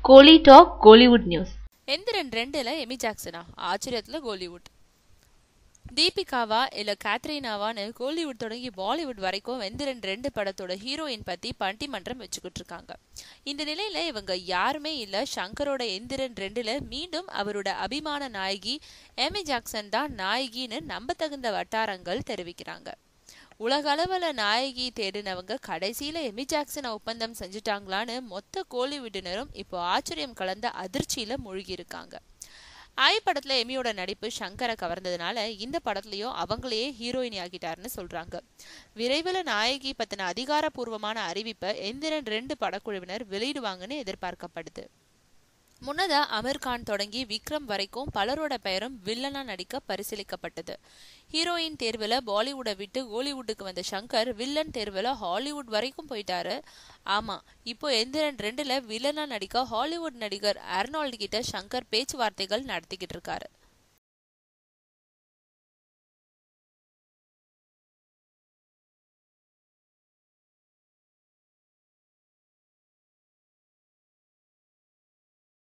கோலி talk Kollywood news Enthiran ரெண்டுல Amy ஜாக்சனா ஆச்சரியத்துல Kollywood தீபிகாவா இல்ல கேத்ரினாவான்னு கோலிவுட் தொடங்கி பாலிவுட் வரைக்கும் வெந்திரன் ரெண்டு படத்தோட ஹீரோயின் பத்தி பட்டிமன்றம் வச்சுக்கிட்டு இருக்காங்க இந்த நிலையில இவங்க யாருமே இல்ல சங்கரோட எந்திரன் ரெண்டுல மீண்டும் அவரோட அபிமான நாயகி எமி ஜாக்சன் தான் நாயகின்னு நம்பத்தகுந்த வட்டாரங்கள் தெரிவிக்கிறாங்க உலக அளவுல நாயகி தேடினவங்க கடைசியில எமி ஜாக்சனை ஒப்பந்தம் செஞ்சுட்டாங்களான்னு மொத்த கோலிவுட்டினரும் இப்போ ஆச்சரியம் கலந்த அதிர்ச்சியில மூழ்கி இருக்காங்க ஐ படத்துல எமியோட நடிப்பு சங்கரை கவர்ந்ததுனால இந்த படத்துலயும் அவங்களையே ஹீரோயினி ஆகிட்டாருன்னு சொல்றாங்க விரைவில் நாயகி பத்தின அதிகாரப்பூர்வமான அறிவிப்பை எந்திரன் ரெண்டு படக்குழுவினர் வெளியிடுவாங்கன்னு எதிர்பார்க்கப்படுது முன்னதா அமீர் கான் தொடங்கி விக்ரம் வரைக்கும் பலரோட பெயரும் வில்லனா நடிக்க பரிசீலிக்கப்பட்டது ஹீரோயின் தேர்வுல பாலிவுட்டை விட்டு கோலிவுட்டுக்கு வந்த சங்கர் வில்லன் தேர்வுல ஹாலிவுட் வரைக்கும் போயிட்டாரு ஆமா இப்போ எந்திரன் ரெண்டுல வில்லனா நடிக்க ஹாலிவுட் நடிகர் அர்னால்டு கிட்ட சங்கர் பேச்சுவார்த்தைகள் நடத்திக்கிட்டு இருக்காரு